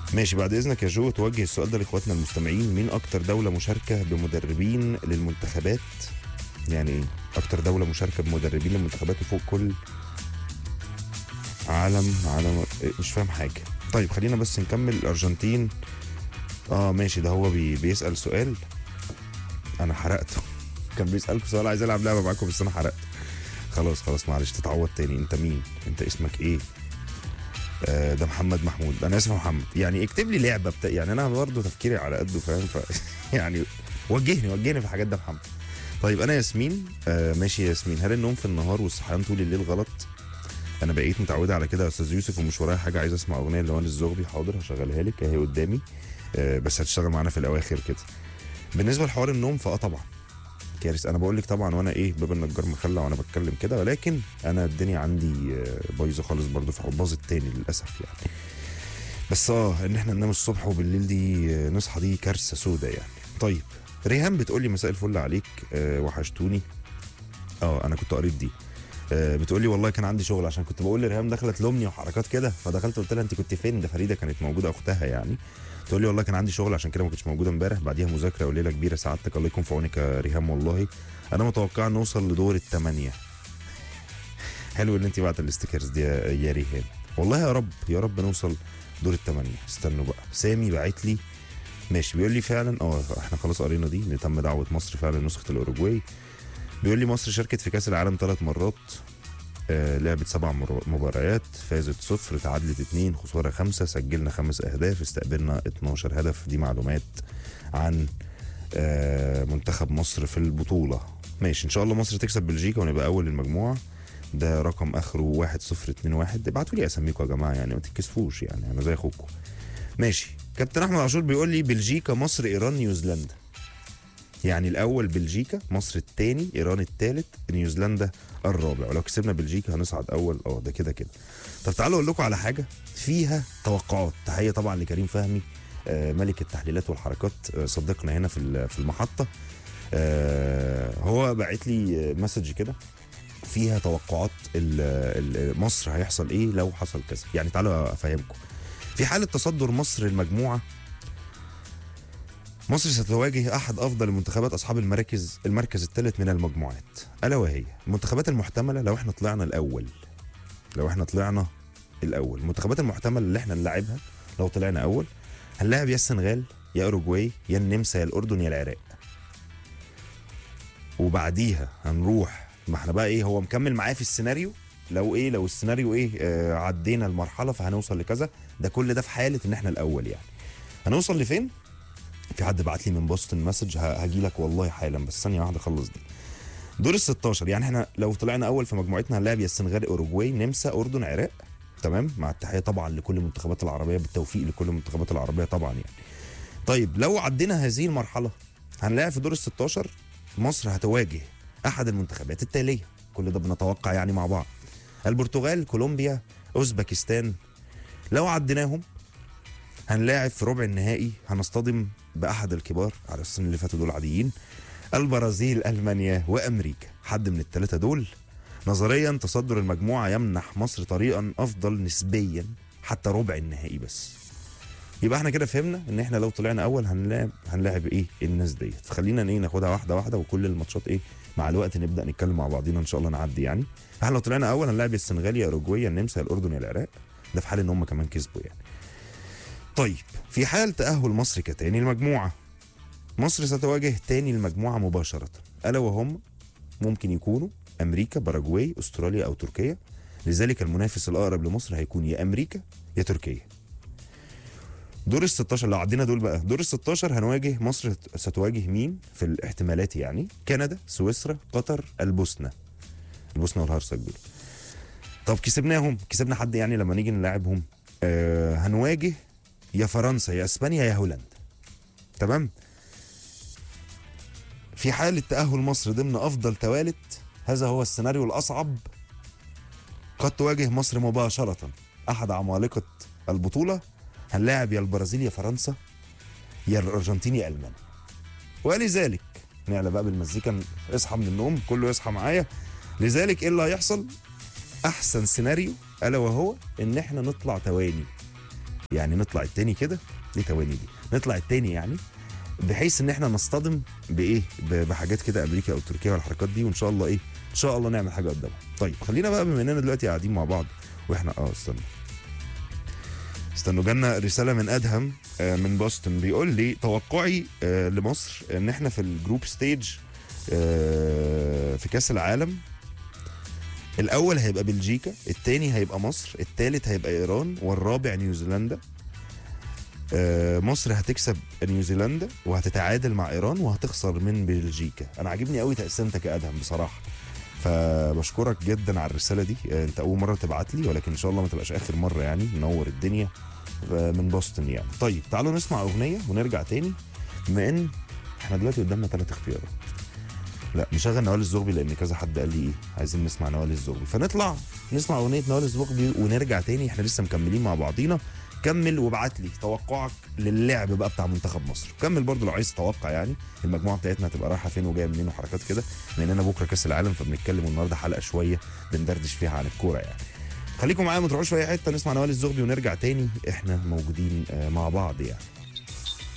ماشي بعد اذنك يا جو توجه السؤال ده لاخواتنا المستمعين مين اكتر دوله مشاركه بمدربين للمنتخبات يعني ايه اكتر دوله مشاركه بمدربين للمنتخبات وفوق كل عالم عالم إيه، مش فاهم حاجه طيب خلينا بس نكمل الارجنتين اه ماشي ده هو بي بيسال سؤال انا حرقته كان بيسالكم سؤال عايز العب لعبه معاكم بس انا حرقته خلاص خلاص معلش تتعوض تاني انت مين انت اسمك ايه آه، ده محمد محمود انا اسف يا محمد يعني اكتب لي لعبه بتا... يعني انا برضه تفكيري على قده فاهم ف... يعني وجهني وجهني في الحاجات ده يا محمد طيب انا ياسمين آه ماشي يا ياسمين هل النوم في النهار والصحيان طول الليل غلط انا بقيت متعوده على كده يا استاذ يوسف ومش ورايا حاجه عايز اسمع اغنيه لوان الزغبي حاضر هشغلها لك اهي قدامي آه بس هتشتغل معانا في الاواخر كده بالنسبه لحوار النوم فاه طبعا كارث انا بقول لك طبعا وانا ايه باب النجار مخلع وانا بتكلم كده ولكن انا الدنيا عندي آه، بايظه خالص برضو في باظت تاني للاسف يعني بس اه ان احنا ننام الصبح وبالليل دي آه، نصحى دي كارثه سودة يعني طيب ريهام بتقول لي مساء الفل عليك آه وحشتوني اه انا كنت قريت دي آه بتقول لي والله كان عندي شغل عشان كنت بقول لريهام دخلت تلومني وحركات كده فدخلت قلت لها انت كنت فين ده فريده كانت موجوده اختها يعني تقول لي والله كان عندي شغل عشان كده ما كنتش موجوده امبارح بعديها مذاكره وليله كبيره سعادتك الله يكون في عونك يا ريهام والله انا متوقع نوصل لدور الثمانيه حلو ان انت بعت الاستيكرز دي يا يا ريهام والله يا رب يا رب نوصل دور الثمانيه استنوا بقى سامي باعت لي ماشي بيقول لي فعلا اه احنا خلاص قرينا دي ان تم دعوه مصر فعلا نسخه الاوروجواي بيقول لي مصر شاركت في كاس العالم ثلاث مرات آه لعبت سبع مر- مباريات فازت صفر تعادلت اتنين خساره خمسه سجلنا خمس اهداف استقبلنا 12 هدف دي معلومات عن آه منتخب مصر في البطوله ماشي ان شاء الله مصر تكسب بلجيكا ونبقى اول المجموعه ده رقم اخره 1021 ابعتوا لي اساميكم يا جماعه يعني ما تتكسفوش يعني انا زي اخوكم ماشي كابتن احمد عاشور بيقول لي بلجيكا مصر ايران نيوزيلندا يعني الاول بلجيكا مصر الثاني ايران الثالث نيوزيلندا الرابع ولو كسبنا بلجيكا هنصعد اول اه ده كده كده طب تعالوا اقول لكم على حاجه فيها توقعات تحيه طبعا لكريم فهمي آه، ملك التحليلات والحركات آه، صديقنا هنا في ال- في المحطه آه، هو باعت لي مسج كده فيها توقعات ال- ال- مصر هيحصل ايه لو حصل كذا يعني تعالوا افهمكم في حاله تصدر مصر المجموعه مصر ستواجه احد افضل المنتخبات اصحاب المراكز المركز الثالث من المجموعات الا وهي المنتخبات المحتمله لو احنا طلعنا الاول لو احنا طلعنا الاول المنتخبات المحتمله اللي احنا نلعبها لو طلعنا اول هنلاعب يا السنغال يا اوروجواي يا النمسا يا الاردن يا العراق وبعديها هنروح ما احنا بقى ايه هو مكمل معايا في السيناريو لو ايه لو السيناريو ايه آه عدينا المرحله فهنوصل لكذا ده كل ده في حاله ان احنا الاول يعني هنوصل لفين في حد بعت لي من بوسطن مسج هاجي لك والله حالا بس ثانيه واحده اخلص دي دور ال 16 يعني احنا لو طلعنا اول في مجموعتنا هنلاعب يا السنغال اوروجواي نمسا اردن عراق تمام مع التحيه طبعا لكل المنتخبات العربيه بالتوفيق لكل المنتخبات العربيه طبعا يعني طيب لو عدينا هذه المرحله هنلاعب في دور ال 16 مصر هتواجه احد المنتخبات التاليه كل ده بنتوقع يعني مع بعض البرتغال كولومبيا اوزبكستان لو عديناهم هنلاعب في ربع النهائي هنصطدم باحد الكبار على السنين اللي فاتوا دول عاديين البرازيل المانيا وامريكا حد من الثلاثه دول نظريا تصدر المجموعه يمنح مصر طريقا افضل نسبيا حتى ربع النهائي بس يبقى احنا كده فهمنا ان احنا لو طلعنا اول هنلاعب هنلاعب ايه الناس ديت فخلينا ايه ناخدها واحده واحده وكل الماتشات ايه مع الوقت نبدا نتكلم مع بعضينا ان شاء الله نعدي يعني احنا لو طلعنا اول هنلاعب السنغال يا اوروجواي يا النمسا يا الاردن يا العراق ده في حال ان هم كمان كسبوا يعني طيب في حال تاهل مصر كتاني المجموعه مصر ستواجه تاني المجموعه مباشره الا وهم ممكن يكونوا امريكا باراجواي استراليا او تركيا لذلك المنافس الاقرب لمصر هيكون يا امريكا يا تركيا دور ال 16 لو عدينا دول بقى دور ال 16 هنواجه مصر ستواجه مين في الاحتمالات يعني كندا سويسرا قطر البوسنه البوسنه والهرسك دول طب كسبناهم كسبنا حد يعني لما نيجي نلاعبهم آه هنواجه يا فرنسا يا اسبانيا يا هولندا تمام في حالة تأهل مصر ضمن أفضل توالت هذا هو السيناريو الأصعب قد تواجه مصر مباشرة أحد عمالقة البطولة هنلاعب يا البرازيل يا فرنسا يا الأرجنتين يا ألمانيا ولذلك نعلى بقى بالمزيكا اصحى من النوم كله يصحى معايا لذلك ايه اللي هيحصل احسن سيناريو الا وهو ان احنا نطلع تواني يعني نطلع التاني كده دي تواني دي نطلع التاني يعني بحيث ان احنا نصطدم بايه ب- بحاجات كده امريكا او تركيا والحركات دي وان شاء الله ايه ان شاء الله نعمل حاجه قدامها طيب خلينا بقى بما اننا دلوقتي قاعدين مع بعض واحنا اه استنى استنوا جالنا رساله من ادهم آه، من بوسطن بيقول لي توقعي آه، لمصر ان احنا في الجروب ستيج آه، في كاس العالم الاول هيبقى بلجيكا الثاني هيبقى مصر الثالث هيبقى ايران والرابع نيوزيلندا آه، مصر هتكسب نيوزيلندا وهتتعادل مع ايران وهتخسر من بلجيكا انا عاجبني قوي تقسيمتك يا ادهم بصراحه فبشكرك جدا على الرساله دي آه، انت اول مره تبعت لي ولكن ان شاء الله ما تبقاش اخر مره يعني منور الدنيا آه، من بوسطن يعني طيب تعالوا نسمع اغنيه ونرجع تاني بما ان احنا دلوقتي قدامنا ثلاث اختيارات لا نشغل نوال الزغبي لان كذا حد قال لي ايه عايزين نسمع نوال الزغبي فنطلع نسمع اغنيه نوال الزغبي ونرجع تاني احنا لسه مكملين مع بعضينا كمل وابعت لي توقعك للعب بقى بتاع منتخب مصر كمل برضو لو عايز تتوقع يعني المجموعه بتاعتنا هتبقى رايحه فين وجايه منين وحركات كده لاننا بكره كاس العالم فبنتكلم النهارده حلقه شويه بندردش فيها عن الكوره يعني خليكم معايا ما تروحوش في اي حته نسمع نوال الزغبي ونرجع تاني احنا موجودين آه، مع بعض يعني